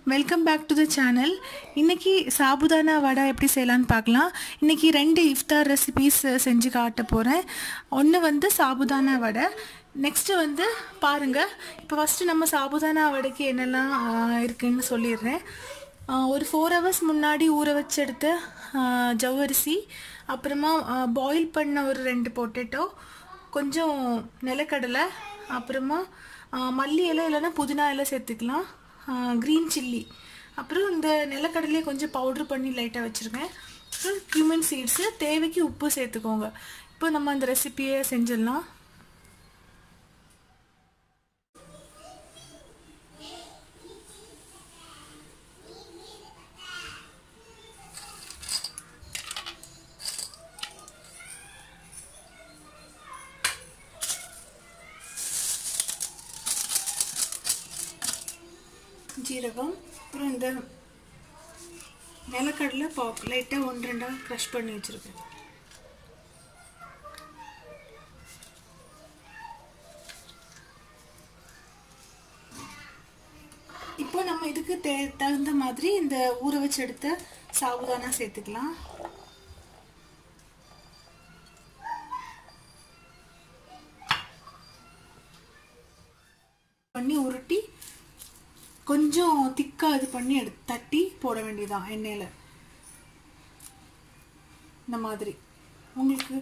welcome back to the channel இன்னைக்கு சாபுதானா வடை எப்படி செய்யலான்னு பார்க்கலாம் இன்னைக்கு ரெண்டு இஃப்தார் ரெசிபீஸ் செஞ்சு காட்ட போகிறேன் ஒன்று வந்து சாபுதானா வடை நெக்ஸ்ட்டு வந்து பாருங்கள் இப்போ ஃபஸ்ட்டு நம்ம சாபுதானா வடைக்கு என்னெல்லாம் ஆ, இருக்குன்னு சொல்லிடுறேன் ஆ, ஒரு ஃபோர் ஹவர்ஸ் முன்னாடி ஊற வச்சு எடுத்த ஆ, ஜவ்வரிசி அப்புறமா பாயில் பண்ண ஒரு ரெண்டு பொட்டேட்டோ கொஞ்சம் நிலக்கடலை அப்புறமா ஆ, மல்லி இலை இல்லைன்னா புதினா இலை சேர்த்துக்கலாம் க்ரீன் சில்லி அப்புறம் இந்த நிலக்கடலையே கொஞ்சம் பவுட்ரு பண்ணி லைட்டாக வச்சுருக்கேன் அப்புறம் கியூமன் சீட்ஸு தேவைக்கு உப்பு சேர்த்துக்கோங்க இப்போ நம்ம அந்த ரெசிபியை செஞ்சிடலாம் ஜீரகம் அப்புறம் இந்த நிலக்கடலை பாப் லைட்டாக ஒன்று ரெண்டாக க்ரஷ் பண்ணி வச்சுருக்கேன் இப்போ நம்ம இதுக்கு தே தகுந்த மாதிரி இந்த ஊற வச்சு எடுத்த சாபுதானா சேர்த்துக்கலாம் பண்ணி உருட்டி கொஞ்சம் திக்காக இது பண்ணி எடு தட்டி போட வேண்டியதான் எண்ணெயில் இந்த மாதிரி உங்களுக்கு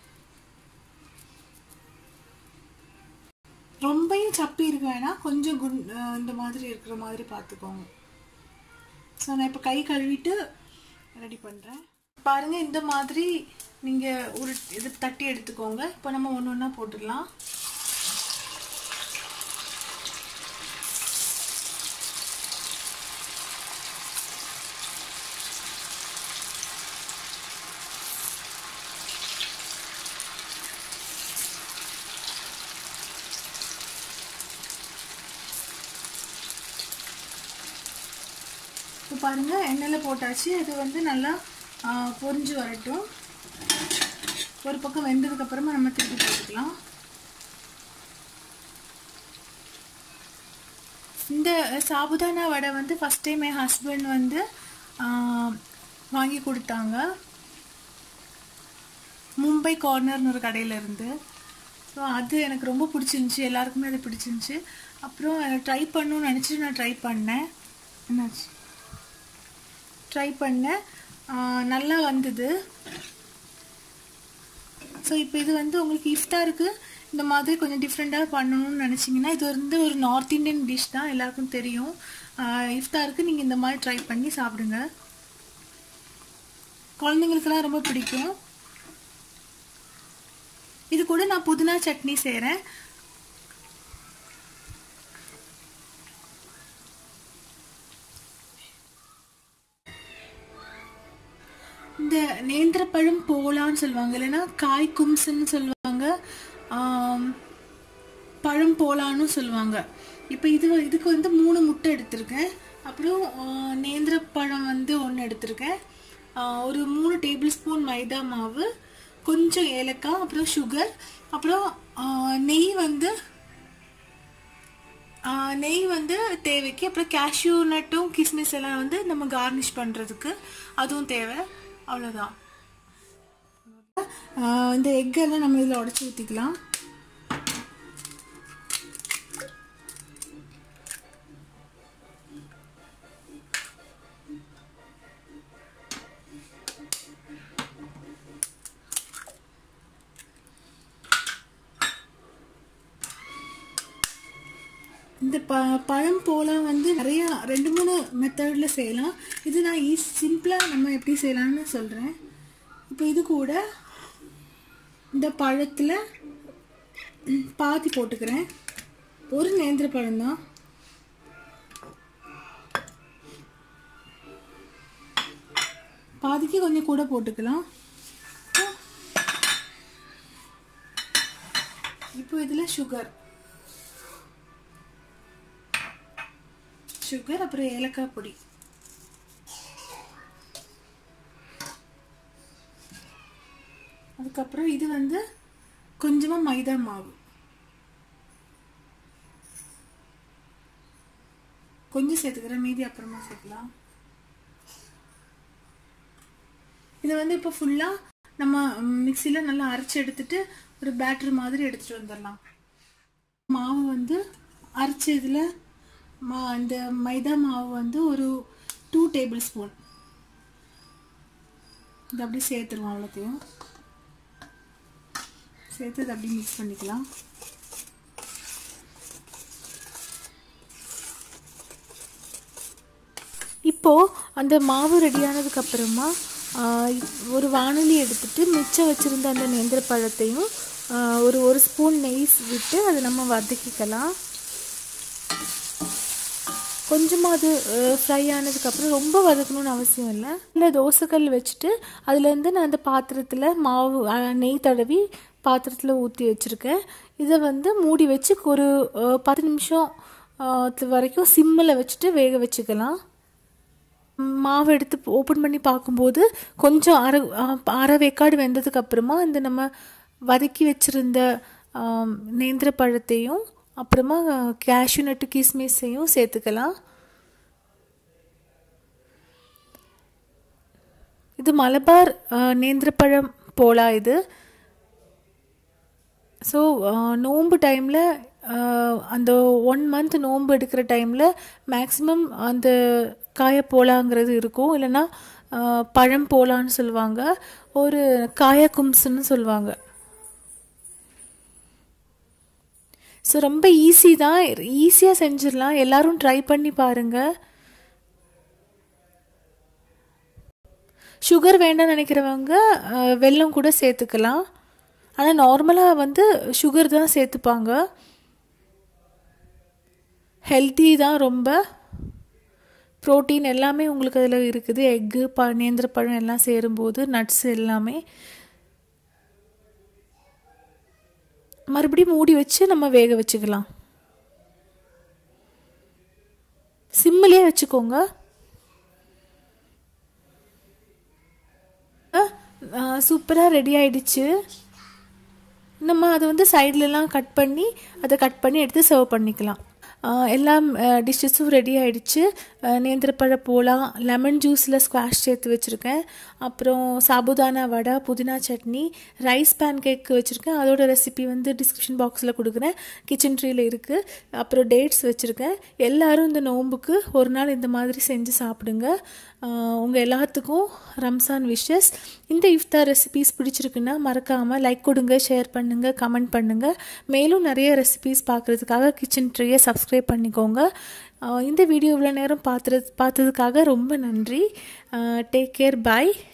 ரொம்பயும் சப்பி இருக்க வேணாம் கொஞ்சம் குண் அஹ் இந்த மாதிரி இருக்கிற மாதிரி பார்த்துக்கோங்க ஸோ நான் இப்போ கை கழுவிட்டு ரெடி பண்ணுறேன் பாருங்கள் இந்த மாதிரி நீங்கள் ஒரு இது தட்டி எடுத்துக்கோங்க இப்போ நம்ம ஒன்று ஒன்றா போட்டுடலாம் இப்போ பாருங்கள் எண்ணெயில் போட்டாச்சு அது வந்து நல்லா ஆ, பொரிஞ்சு வரட்டும் ஒரு பக்கம் வெந்ததுக்கப்புறமா நம்ம திருப்பி போட்டுக்கலாம் இந்த சாபுதானா வடை வந்து ஃபஸ்ட் டைம் என் ஹஸ்பண்ட் வந்து ஆ, வாங்கி கொடுத்தாங்க மும்பை கார்னர்னு ஒரு கடையில் இருந்து ஸோ அது எனக்கு ரொம்ப பிடிச்சிருந்துச்சி எல்லாருக்குமே அது பிடிச்சிருந்துச்சி அப்புறம் ட்ரை பண்ணணும்னு நினச்சிட்டு நான் ட்ரை பண்ணேன் என்னாச்சு ட்ரை பண்ணேன் ஆஹ் நல்லா வந்தது ஸோ இப்போ இது வந்து உங்களுக்கு இஃப்தாருக்கு இந்த மாதிரி கொஞ்சம் டிஃப்ரெண்ட்டாக பண்ணணும்னு நினச்சிங்கன்னா இது வந்து ஒரு நார்த் இந்தியன் டிஷ் தான் எல்லாருக்கும் தெரியும் ஆஹ் இஃப்தாருக்கு நீங்கள் இந்த மாதிரி ட்ரை பண்ணி சாப்பிடுங்க குழந்தைங்களுக்கெல்லாம் ரொம்ப பிடிக்கும் இது கூட நான் புதினா சட்னி செய்கிறேன் இந்த நேந்திரப்பழம் போலான்னு சொல்லுவாங்க இல்லைன்னா காய் கும்சன்னு சொல்லுவாங்க ஆம், பழம் போலான்னு சொல்லுவாங்க இப்போ இது இதுக்கு வந்து மூணு முட்டை எடுத்திருக்கேன் அப்புறம் ஆ, நேந்திரப்பழம் வந்து ஒன்று எடுத்திருக்கேன் ஆ, ஒரு மூணு டேபிள் ஸ்பூன் மைதா மாவு கொஞ்சம் ஏலக்காய் அப்புறம் சுகர் அப்புறம் ஆ, நெய் வந்து ஆ, நெய் வந்து தேவைக்கு அப்புறம் கேஷ்யூ நட்டும் கிஸ்மிஸ் எல்லாம் வந்து நம்ம கார்னிஷ் பண்ணுறதுக்கு அதுவும் தேவை அவ்வளோதான் ஆ, இந்த எக்கெல்லாம் நம்ம இதில் உடச்சி ஊற்றிக்கலாம் இந்த ப பழம் போலாம் வந்து நிறைய ரெண்டு மூணு மெத்தடில் செய்யலாம் இது நான் ஈஸ் சிம்பிளாக நம்ம எப்படி செய்யலாம்னு சொல்கிறேன் இப்போ இது கூட இந்த பழத்தில் ம், பாதி போட்டுக்கிறேன் ஒரு நேந்திர பழம் தான் பாதிக்கு கொஞ்சம் கூட போட்டுக்கலாம் இப்போ இதில் சுகர் சுகர் அப்புறம் ஏலக்காய் பொடி அதுக்கப்புறம் இது வந்து கொஞ்சமாக மைதா மாவு கொஞ்சம் சேர்த்துக்கிறேன் மீதி அப்புறமா சேர்க்கலாம் இதை வந்து இப்போ ஃபுல்லாக நம்ம மிக்சியில் நல்லா அரைச்சி எடுத்துட்டு ஒரு பேட்டர் மாதிரி எடுத்துகிட்டு வந்துடலாம் மாவு வந்து அரைச்ச இதில் மா இந்த மைதா மாவு வந்து ஒரு டூ டேபிள் ஸ்பூன் இது அப்படியே சேர்த்துருவோம் அவ்வளோத்தையும் சேர்த்து இதை அப்படியே மிக்ஸ் பண்ணிக்கலாம் இப்போது அந்த மாவு ரெடியானதுக்கு அப்புறமா ஒரு வானொலி எடுத்துட்டு மிச்சம் வச்சுருந்த அந்த நேந்திர பழத்தையும் ஒரு ஒரு ஸ்பூன் நெய் விட்டு அதை நம்ம வதக்கிக்கலாம் கொஞ்சமாக அது ஃப்ரை ஆனதுக்கப்புறம் ரொம்ப வதக்கணும்னு அவசியம் இல்லை இல்லை தோசைக்கல் வச்சுட்டு அதுலேருந்து நான் அந்த பாத்திரத்தில் மாவு நெய் தடவி பாத்திரத்தில் ஊற்றி வச்சுருக்கேன் இதை வந்து மூடி வச்சு ஒரு பத்து நிமிஷம் வரைக்கும் சிம்மில் வச்சுட்டு வேக வச்சுக்கலாம் மாவு எடுத்து ஓப்பன் பண்ணி பார்க்கும்போது கொஞ்சம் அரை அரை வேக்காடு வெந்ததுக்கு அப்புறமா இந்த நம்ம வதக்கி வச்சுருந்த நேந்திர பழத்தையும் அப்புறமா கேஷ்யூ நட்டு கிஸ்மிஸையும் சேர்த்துக்கலாம் இது மலபார் நேந்திரப்பழம் போலா இது ஸோ நோன்பு டைமில் அந்த ஒன் மந்த் நோன்பு எடுக்கிற டைமில் மேக்ஸிமம் அந்த காய போலாங்கிறது இருக்கும் இல்லைன்னா பழம் போலான்னு சொல்லுவாங்க ஒரு காய கும்ஸ்ன்னு சொல்லுவாங்க ஸோ ரொம்ப ஈஸி தான் ஈஸியாக செஞ்சிடலாம் எல்லாரும் ட்ரை பண்ணி பாருங்கள் சுகர் வேண்டாம்னு நினைக்கிறவங்க வெல்லம் கூட சேர்த்துக்கலாம் ஆனால் நார்மலாக வந்து சுகர் தான் சேர்த்துப்பாங்க ஹெல்த்தி தான் ரொம்ப ப்ரோட்டீன் எல்லாமே உங்களுக்கு அதில் இருக்குது எக்கு ப நேந்திர பழம் எல்லாம் சேரும்போது நட்ஸ் எல்லாமே மறுபடியும் மூடி வச்சு நம்ம வேக வச்சுக்கலாம் சிம்மிலே வச்சுக்கோங்க சூப்பராக ரெடி ஆயிடுச்சு நம்ம அதை வந்து சைட்லலாம் கட் பண்ணி அதை கட் பண்ணி எடுத்து சர்வ் பண்ணிக்கலாம் எல்லாம் டிஷ்ஷஸும் ரெடி ஆகிடுச்சு நேந்திரப்பழ போலாம் லெமன் ஜூஸில் ஸ்குவாஷ் சேர்த்து வச்சுருக்கேன் அப்புறம் சாபுதானா வடை புதினா சட்னி ரைஸ் பேன் கேக் வச்சுருக்கேன் அதோட ரெசிபி வந்து டிஸ்கிரிப்ஷன் பாக்ஸில் கொடுக்குறேன் கிச்சன் ட்ரீயில் இருக்குது அப்புறம் டேட்ஸ் வச்சுருக்கேன் எல்லோரும் இந்த நோம்புக்கு ஒரு நாள் இந்த மாதிரி செஞ்சு சாப்பிடுங்க உங்கள் எல்லாத்துக்கும் ரம்சான் விஷஸ் இந்த இஃப்தார் ரெசிபீஸ் பிடிச்சிருக்குன்னா மறக்காமல் லைக் கொடுங்க ஷேர் பண்ணுங்கள் கமெண்ட் பண்ணுங்கள் மேலும் நிறைய ரெசிபீஸ் பார்க்குறதுக்காக கிச்சன் ட்ரீயை சப்ஸ்கிரைப் பண்ணிக்கோங்க இந்த வீடியோ இவ்வளோ நேரம் பார்த்துறது பார்த்ததுக்காக ரொம்ப நன்றி டேக் கேர் பாய்